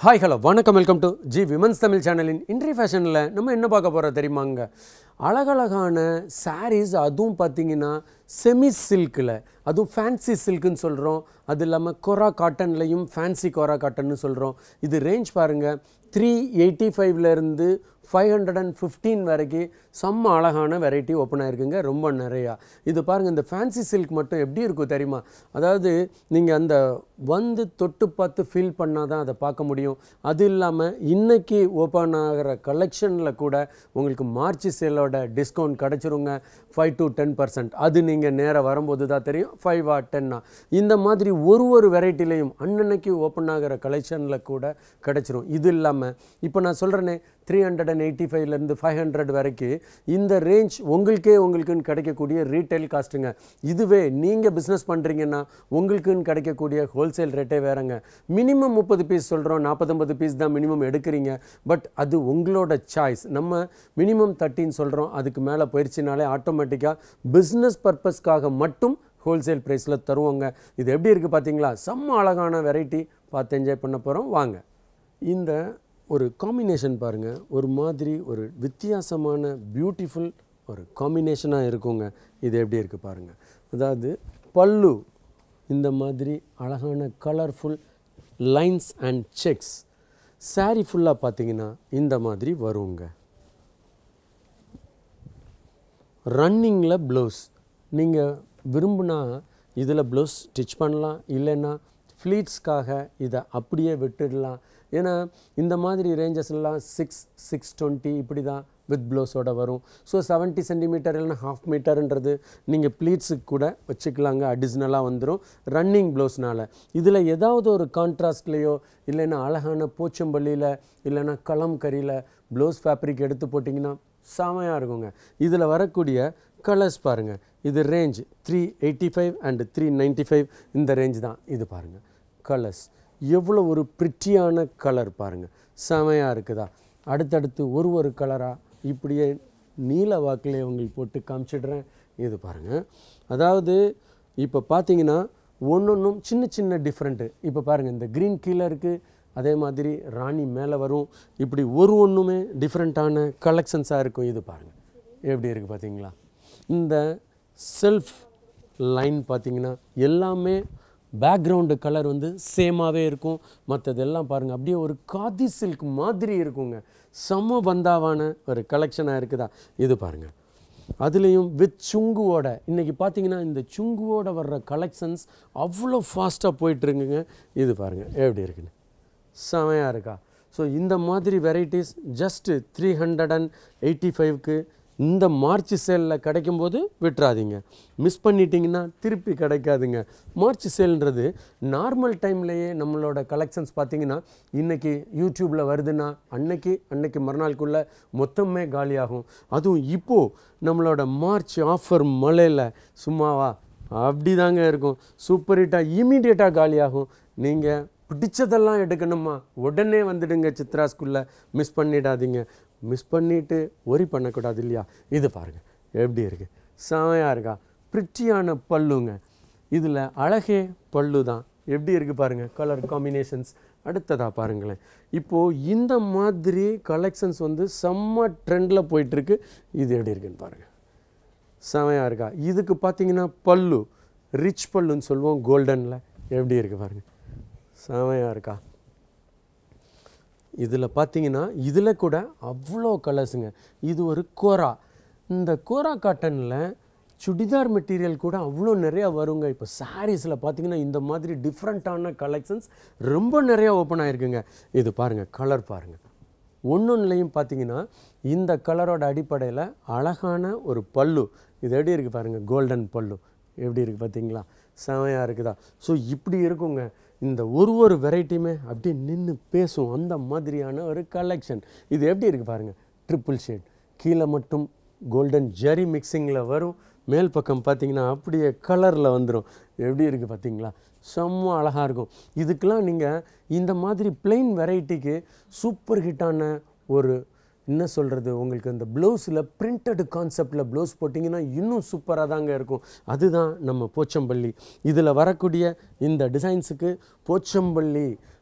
hi hello வணக்கம் welcome to G womens Tamil சேனலின் இன்ட்ரி ஃபேஷனில் நம்ம என்ன பார்க்க போகிறோம் தெரியுமாங்க அழகழகான சாரீஸ் அதுவும் பார்த்தீங்கன்னா செமி சில்கில் அதுவும் ஃபேன்சி சில்க்குன்னு சொல்கிறோம் அது இல்லாமல் கொரா காட்டன்லையும் ஃபேன்சி கொரா காட்டன்னு சொல்கிறோம் இது ரேஞ்ச் பாருங்கள் த்ரீ எயிட்டி ஃபைவ்லேருந்து ஃபைவ் ஹண்ட்ரட் அண்ட் ஃபிஃப்டீன் வரைக்கும் செம்ம அழகான வெரைட்டி ஓப்பன் ஆயிருக்குங்க ரொம்ப நிறையா இது பாருங்கள் இந்த ஃபேன்சி சில்க் மட்டும் எப்படி இருக்கும் தெரியுமா அதாவது நீங்கள் அந்த வந்து தொட்டு பார்த்து ஃபீல் பண்ணால் தான் அதை பார்க்க முடியும் அது இல்லாமல் இன்னைக்கு ஓப்பன் ஆகிற கலெக்ஷனில் கூட உங்களுக்கு மார்ச் சேலோட டிஸ்கவுண்ட் கிடச்சிருங்க ஃபைவ் டு டென் பர்சன்ட் அது நீங்கள் நேராக வரும்போது தான் தெரியும் ஃபைவ் ஆ டென்னா இந்த மாதிரி ஒரு ஒரு வெரைட்டிலையும் அன்னன்னைக்கு ஓப்பன் ஆகிற கலெக்ஷனில் கூட கிடச்சிரும் இது இல்லாமல் இப்போ நான் சொல்கிறேனே த்ரீ ஹண்ட்ரட் அண்ட் எயிட்டி ஃபைவ்லேருந்து ஃபைவ் ஹண்ட்ரட் வரைக்கும் இந்த ரேஞ்ச் உங்களுக்கே உங்களுக்குன்னு கிடைக்கக்கூடிய ரீட்டைல் காஸ்ட்டுங்க இதுவே நீங்கள் பிஸ்னஸ் பண்ணுறீங்கன்னா உங்களுக்குன்னு கிடைக்கக்கூடிய ஹோல்சேல் ரேட்டே வேறங்க மினிமம் முப்பது பீஸ் சொல்கிறோம் நாற்பத்தொம்பது பீஸ் தான் மினிமம் எடுக்கிறீங்க பட் அது உங்களோட சாய்ஸ் நம்ம மினிமம் தேர்ட்டின்னு சொல்கிறோம் அதுக்கு மேலே போயிடுச்சுனாலே ஆட்டோமேட்டிக்காக பிஸ்னஸ் பர்பஸ்க்காக மட்டும் ஹோல்சேல் ப்ரைஸில் தருவாங்க இது எப்படி இருக்குது பார்த்தீங்களா செம்ம அழகான வெரைட்டி பார்த்து என்ஜாய் பண்ண போகிறோம் வாங்க இந்த ஒரு காம்பினேஷன் பாருங்கள் ஒரு மாதிரி ஒரு வித்தியாசமான பியூட்டிஃபுல் ஒரு காம்பினேஷனாக இருக்குங்க இது எப்படி இருக்குது பாருங்கள் அதாவது பல்லு இந்த மாதிரி அழகான colourful lines and checks saree ஃபுல்லாக பார்த்தீங்கன்னா இந்த மாதிரி வருங்க ரன்னிங்கில் ப்ளவுஸ் நீங்கள் விரும்புனா இதில் ப்ளவுஸ் ஸ்டிச் பண்ணலாம் இல்லைன்னா ஃப்ளீட்ஸ்க்காக இதை அப்படியே விட்டுடலாம் ஏன்னா இந்த மாதிரி ரேஞ்சஸ் எல்லாம் சிக்ஸ் சிக்ஸ் டுவெண்ட்டி இப்படி தான் வித் ப்ளவுஸோட வரும் ஸோ செவன்ட்டி சென்டிமீட்டர் இல்லைன்னா ஹாஃப் மீட்டர்ன்றது நீங்கள் ப்ளீட்ஸுக்கு கூட வச்சுக்கலாங்க அடிஷ்னலாக வந்துடும் ரன்னிங் ப்ளவுஸ்னால இதில் ஏதாவது ஒரு கான்ட்ராஸ்ட்லேயோ இல்லைன்னா அழகான போச்சம்பள்ளியில் இல்லைன்னா கலம்கரியில் ப்ளவுஸ் ஃபேப்ரிக் எடுத்து போட்டிங்கன்னா செமையாக இருக்குங்க இதில் வரக்கூடிய கலர்ஸ் பாருங்கள் இது range three eighty five and three ninety five இந்த ரேஞ்ச் தான் இது பாருங்கள் கலர்ஸ் எவ்வளோ ஒரு ப்ரிட்டியான கலர் பாருங்கள் செமையாக இருக்குதா அடுத்தடுத்து ஒரு ஒரு கலராக இப்படியே நீல வாக்கிலே உங்களுக்கு போட்டு காமிச்சிடுறேன் இது பாருங்கள் அதாவது இப்போ பார்த்தீங்கன்னா ஒன்றொன்றும் சின்ன சின்ன டிஃப்ரெண்ட்டு இப்போ பாருங்கள் இந்த க்ரீன் கீழே இருக்குது அதே மாதிரி ராணி மேலே வரும் இப்படி ஒரு ஒன்றுமே டிஃப்ரெண்ட்டான கலெக்ஷன்ஸாக இருக்கும் இது பாருங்கள் எப்படி இருக்குது பார்த்தீங்களா இந்த செல்ஃப் லைன் பார்த்தீங்கன்னா எல்லாமே பேக்ரவுண்டு கலர் வந்து சேமாகவே இருக்கும் மற்றதெல்லாம் பாருங்கள் அப்படியே ஒரு காதி சில்க் மாதிரி இருக்குங்க செம பந்தாவான ஒரு கலெக்ஷனாக இருக்குதா இது பாருங்கள் அதுலேயும் வித் சுங்குவோட இன்றைக்கி பார்த்தீங்கன்னா இந்த சுங்குவோட வர்ற கலெக்ஷன்ஸ் அவ்வளோ ஃபாஸ்ட்டாக போயிட்டுருக்குங்க இது பாருங்கள் எப்படி இருக்குன்னு செமையாக இருக்கா ஸோ இந்த மாதிரி varieties just three hundred and eighty ஃபைவ்க்கு இந்த மார்ச் சேலில் கிடைக்கும்போது விட்டுறாதீங்க மிஸ் பண்ணிட்டீங்கன்னா திருப்பி கிடைக்காதுங்க மார்ச் சேல்ன்றது நார்மல் டைம்லேயே நம்மளோட கலெக்ஷன்ஸ் பார்த்தீங்கன்னா இன்றைக்கி யூடியூப்பில் வருதுன்னா அன்னைக்கு அன்னைக்கு மறுநாளுக்குள்ளே மொத்தமே காலியாகும் அதுவும் இப்போது நம்மளோட மார்ச் ஆஃபர் மழையில் சும்மாவா அப்படி தாங்க இருக்கும் சூப்பர் ஹிட்டாக இமீடியட்டாக காலியாகும் நீங்கள் பிடிச்சதெல்லாம் எடுக்கணுமா உடனே வந்துடுங்க சித்ரா ஸ்கூலில் மிஸ் பண்ணிடாதீங்க மிஸ் பண்ணிவிட்டு ஒரி பண்ணக்கூடாது இல்லையா இது பாருங்கள் எப்படி இருக்குது செமையாக இருக்கா பிரிட்டியான பல்லுங்க இதில் அழகே பல்லு தான் எப்படி இருக்குது பாருங்கள் கலர் காம்பினேஷன்ஸ் அடுத்ததாக பாருங்களேன் இப்போது இந்த மாதிரி கலெக்ஷன்ஸ் வந்து செம்ம ட்ரெண்டில் போயிட்டுருக்கு இது எப்படி இருக்குன்னு பாருங்கள் செமையாக இருக்கா இதுக்கு பார்த்தீங்கன்னா பல்லு ரிச் பல்லுன்னு சொல்லுவோம் கோல்டனில் எப்படி இருக்குது பாருங்கள் செமையாக இருக்கா இதில் பார்த்தீங்கன்னா இதில் கூட அவ்வளோ கலர்ஸுங்க இது ஒரு கோரா இந்த கோரா காட்டனில் சுடிதார் மெட்டீரியல் கூட அவ்வளோ நிறையா வருங்க இப்போ சாரீஸில் பார்த்தீங்கன்னா இந்த மாதிரி டிஃப்ரெண்ட்டான கலெக்ஷன்ஸ் ரொம்ப நிறையா ஓப்பன் ஆகிருக்குங்க இது பாருங்கள் கலர் பாருங்கள் ஒன்றொன்றுலையும் பார்த்தீங்கன்னா இந்த கலரோட அடிப்படையில் அழகான ஒரு பல்லு இது எப்படி இருக்குது பாருங்கள் கோல்டன் பல்லு எப்படி இருக்குது பார்த்தீங்களா செமையாக இருக்குதா ஸோ இப்படி இருக்குங்க இந்த ஒரு ஒரு வெரைட்டியுமே அப்படியே நின்று பேசும் அந்த மாதிரியான ஒரு கலெக்ஷன் இது எப்படி இருக்குது பாருங்கள் ட்ரிபிள் ஷேட் கீழே மட்டும் கோல்டன் ஜெரி மிக்சிங்கில் வரும் மேல் பக்கம் பார்த்தீங்கன்னா அப்படியே கலரில் வந்துடும் எப்படி இருக்குது பார்த்தீங்களா செம்ம அழகாக இருக்கும் இதுக்கெலாம் நீங்கள் இந்த மாதிரி பிளெயின் வெரைட்டிக்கு சூப்பர் ஹிட்டான ஒரு என்ன சொல்கிறது உங்களுக்கு அந்த ப்ளவுஸில் பிரிண்டட் கான்செப்டில் ப்ளவுஸ் போட்டிங்கன்னா இன்னும் சூப்பராக தாங்க இருக்கும் அதுதான் நம்ம போச்சம்பள்ளி இதில் வரக்கூடிய இந்த டிசைன்ஸுக்கு போச்சம்பள்ளி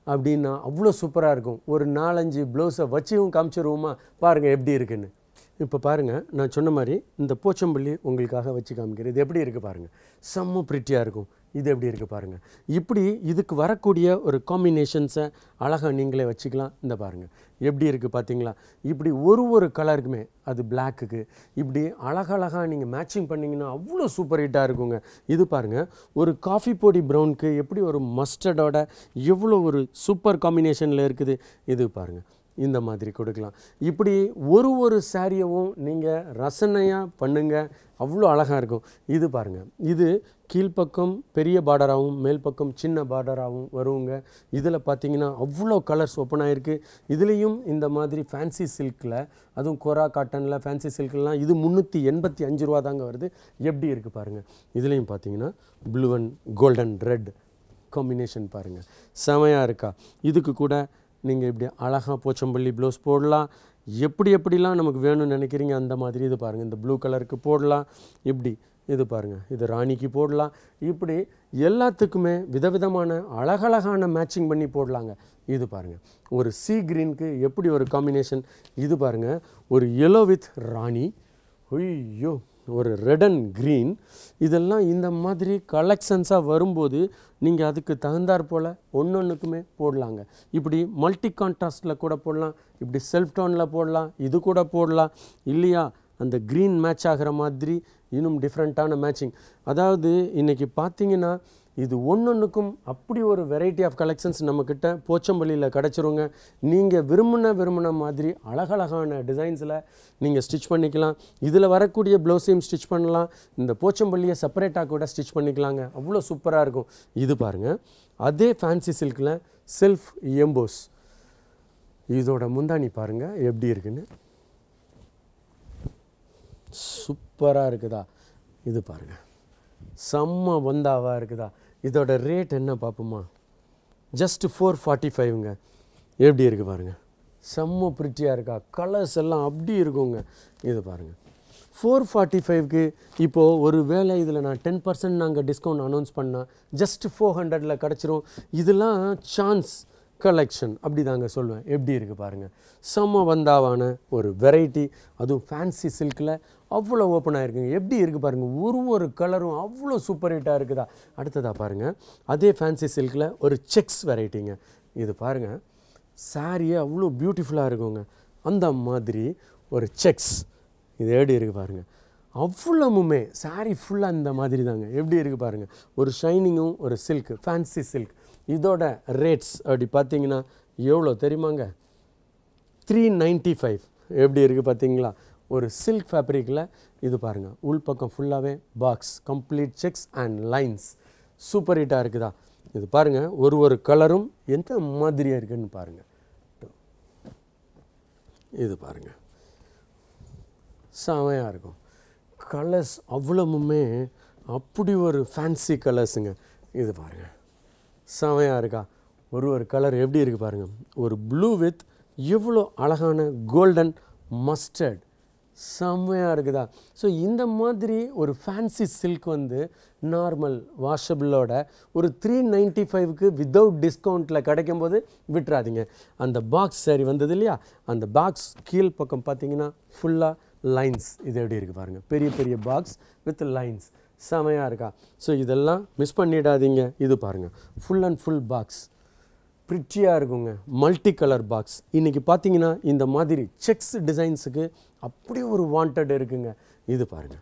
அப்படின்னா அவ்வளோ சூப்பராக இருக்கும் ஒரு நாலஞ்சு ப்ளவுஸை வச்சும் காமிச்சிருவோமா பாருங்கள் எப்படி இருக்குன்னு இப்போ பாருங்கள் நான் சொன்ன மாதிரி இந்த போச்சம்பள்ளி உங்களுக்காக வச்சு காமிக்கிறேன் இது எப்படி இருக்குது பாருங்கள் செம்ம ப்ரிட்டியாக இருக்கும் இது எப்படி இருக்குது பாருங்கள் இப்படி இதுக்கு வரக்கூடிய ஒரு காம்பினேஷன்ஸை அழகாக நீங்களே வச்சுக்கலாம் இந்த பாருங்கள் எப்படி இருக்குது பார்த்தீங்களா இப்படி ஒரு ஒரு கலருக்குமே அது பிளாக்குக்கு இப்படி அழகழகாக நீங்கள் மேட்சிங் பண்ணிங்கன்னா அவ்வளோ சூப்பர் ஹிட்டாக இருக்குங்க இது பாருங்கள் ஒரு காஃபி பொடி ப்ரௌனுக்கு எப்படி ஒரு மஸ்டர்டோட எவ்வளோ ஒரு சூப்பர் காம்பினேஷனில் இருக்குது இது பாருங்கள் இந்த மாதிரி கொடுக்கலாம் இப்படி ஒரு ஒரு சாரியவும் நீங்கள் ரசனையாக பண்ணுங்கள் அவ்வளோ அழகாக இருக்கும் இது பாருங்கள் இது கீழ்ப்பக்கம் பெரிய பார்டராகவும் மேல் பக்கம் சின்ன பார்டராகவும் வருங்க இதில் பார்த்தீங்கன்னா அவ்வளோ கலர்ஸ் ஓப்பன் ஆகிருக்கு இதுலேயும் இந்த மாதிரி ஃபேன்சி சில்கில் அதுவும் கொரா காட்டனில் ஃபேன்சி சில்க்லாம் இது முந்நூற்றி எண்பத்தி அஞ்சு ரூபா தாங்க வருது எப்படி இருக்குது பாருங்கள் இதுலேயும் பார்த்தீங்கன்னா blue and golden red combination பாருங்கள் செமையாக இருக்கா இதுக்கு கூட நீங்கள் இப்படி அழகாக போச்சம்பள்ளி ப்ளவுஸ் போடலாம் எப்படி எப்படிலாம் நமக்கு வேணும்னு நினைக்கிறீங்க அந்த மாதிரி இது பாருங்கள் இந்த ப்ளூ கலருக்கு போடலாம் இப்படி இது பாருங்கள் இது ராணிக்கு போடலாம் இப்படி எல்லாத்துக்குமே விதவிதமான அழகழகான மேட்சிங் பண்ணி போடலாங்க இது பாருங்கள் ஒரு சி க்ரீனுக்கு எப்படி ஒரு காம்பினேஷன் இது பாருங்கள் ஒரு எல்லோ வித் ராணி ஐயோ ஒரு ரெட் அண்ட் க்ரீன் இதெல்லாம் இந்த மாதிரி கலெக்ஷன்ஸாக வரும்போது நீங்கள் அதுக்கு தகுந்தாற் போல் ஒன்றொன்றுக்குமே போடலாங்க இப்படி மல்டி கான்ட்ராஸ்டில் கூட போடலாம் இப்படி செல்ஃப் டோனில் போடலாம் இது கூட போடலாம் இல்லையா அந்த க்ரீன் மேட்ச் ஆகிற மாதிரி இன்னும் டிஃப்ரெண்ட்டான மேட்சிங் அதாவது இன்றைக்கி பார்த்தீங்கன்னா இது ஒன்றொன்றுக்கும் அப்படி ஒரு வெரைட்டி ஆஃப் கலெக்ஷன்ஸ் நம்மக்கிட்ட போச்சம்பள்ளியில் கிடச்சிருங்க நீங்கள் விரும்பின விரும்பின மாதிரி அழகழகான டிசைன்ஸில் நீங்கள் ஸ்டிச் பண்ணிக்கலாம் இதில் வரக்கூடிய ப்ளவுஸையும் ஸ்டிச் பண்ணலாம் இந்த போச்சம்பள்ளியை செப்பரேட்டாக கூட ஸ்டிச் பண்ணிக்கலாங்க அவ்வளோ சூப்பராக இருக்கும் இது பாருங்கள் அதே ஃபேன்சி சில்கில் செல்ஃப் எம்போஸ் இதோட முந்தாணி பாருங்கள் எப்படி இருக்குன்னு சூப்பராக இருக்குதா இது பாருங்கள் செம்ம வந்தாவாக இருக்குதா இதோட ரேட் என்ன பார்ப்போமா ஜஸ்ட் ஃபோர் ஃபார்ட்டி ஃபைவ்ங்க எப்படி இருக்குது பாருங்கள் செம்ம ப்ரிட்டியாக இருக்கா கலர்ஸ் எல்லாம் அப்படி இருக்குங்க இது பாருங்கள் ஃபோர் ஃபார்ட்டி ஃபைவ்க்கு இப்போது ஒரு வேளை இதில் நான் டென் பர்சன்ட் நாங்கள் டிஸ்கவுண்ட் அனௌன்ஸ் பண்ணால் ஜஸ்ட் ஃபோர் ஹண்ட்ரடில் கிடச்சிரும் இதெல்லாம் சான்ஸ் கலெக்ஷன் அப்படி தாங்க சொல்லுவேன் எப்படி இருக்குது பாருங்கள் செம்ம வந்தாவான ஒரு வெரைட்டி அதுவும் ஃபேன்சி சில்கில் அவ்வளோ ஓப்பன் ஆகிருக்குங்க எப்படி இருக்குது பாருங்கள் ஒரு ஒரு கலரும் அவ்வளோ சூப்பர் ஹிட்டாக இருக்குதா அடுத்ததாக பாருங்கள் அதே ஃபேன்சி சில்கில் ஒரு செக்ஸ் வெரைட்டிங்க இது பாருங்கள் சாரியே அவ்வளோ பியூட்டிஃபுல்லாக இருக்குங்க அந்த மாதிரி ஒரு செக்ஸ் இது எப்படி இருக்குது பாருங்கள் அவ்வளவுமே சாரீ ஃபுல்லாக இந்த மாதிரி தாங்க எப்படி இருக்குது பாருங்கள் ஒரு ஷைனிங்கும் ஒரு சில்க் ஃபேன்சி சில்க் இதோட ரேட்ஸ் அப்படி பார்த்தீங்கன்னா எவ்வளோ தெரியுமாங்க த்ரீ நைன்ட்டி ஃபைவ் எப்படி இருக்குது பார்த்தீங்களா ஒரு சில்க் ஃபேப்ரிக்கில் இது பாருங்கள் உள் பக்கம் ஃபுல்லாகவே box complete checks and lines super ஹிட்டாக இருக்குதா இது பாருங்கள் ஒரு ஒரு கலரும் எந்த மாதிரியாக இருக்குன்னு பாருங்கள் இது பாருங்கள் செமையாக இருக்கும் கலர்ஸ் அவ்வளவுமே அப்படி ஒரு ஃபேன்சி கலர்ஸுங்க இது பாருங்கள் செமையாக இருக்கா ஒரு ஒரு கலர் எப்படி இருக்குது பாருங்கள் ஒரு ப்ளூ வித் எவ்வளோ அழகான கோல்டன் மஸ்டர்ட் செம்மையாக இருக்குதா ஸோ இந்த மாதிரி ஒரு ஃபேன்சி சில்க் வந்து நார்மல் வாஷபிளோட ஒரு த்ரீ நைன்ட்டி ஃபைவ்க்கு வித்தவுட் டிஸ்கவுண்ட்டில் கிடைக்கும்போது விட்டுறாதீங்க அந்த பாக்ஸ் சரி வந்தது இல்லையா அந்த பாக்ஸ் கீழ் பக்கம் பார்த்தீங்கன்னா ஃபுல்லாக லைன்ஸ் இது எப்படி இருக்குது பாருங்கள் பெரிய பெரிய பாக்ஸ் வித் லைன்ஸ் செமையாக இருக்கா ஸோ இதெல்லாம் மிஸ் பண்ணிடாதீங்க இது பாருங்கள் ஃபுல் அண்ட் ஃபுல் பாக்ஸ் ப்ரிட்டியாக இருக்குங்க மல்டி கலர் பாக்ஸ் இன்றைக்கி பார்த்தீங்கன்னா இந்த மாதிரி செக்ஸ் டிசைன்ஸுக்கு அப்படி ஒரு வாண்டட் இருக்குங்க இது பாருங்கள்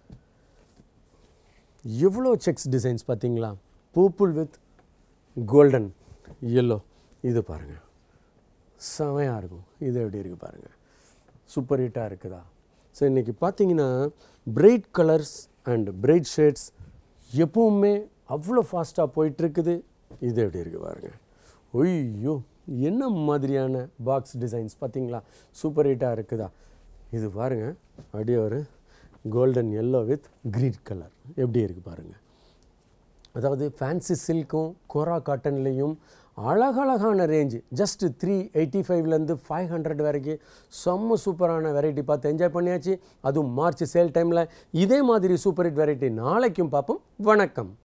எவ்வளோ செக்ஸ் டிசைன்ஸ் பார்த்தீங்களா பர்பிள் வித் கோல்டன் எல்லோ இது பாருங்கள் செமையாக இருக்கும் இது எப்படி இருக்குது பாருங்கள் சூப்பர் ஹிட்டாக இருக்குதா ஸோ இன்றைக்கி பார்த்தீங்கன்னா bright colours and bright shades எப்பவுமே அவ்வளோ ஃபாஸ்ட்டாக போயிட்டுருக்குது இது எப்படி இருக்குது பாருங்கள் ஒய்யோ என்ன மாதிரியான பாக்ஸ் டிசைன்ஸ் பார்த்தீங்களா சூப்பர் ஹிட்டாக இருக்குதா இது பாருங்கள் அப்படியே ஒரு golden yellow with green colour எப்படி இருக்குது பாருங்கள் அதாவது ஃபேன்சி சில்க்கும் கோரா காட்டன்லேயும் அழகழகான ரேஞ்சு ஜஸ்ட் த்ரீ எயிட்டி ஃபைவ்லேருந்து ஃபைவ் ஹண்ட்ரட் வரைக்கும் செம்ம சூப்பரான வெரைட்டி பார்த்து என்ஜாய் பண்ணியாச்சு அதுவும் மார்ச் சேல் டைமில் இதே மாதிரி சூப்பர் ஹிட் வெரைட்டி நாளைக்கும் பார்ப்போம் வணக்கம்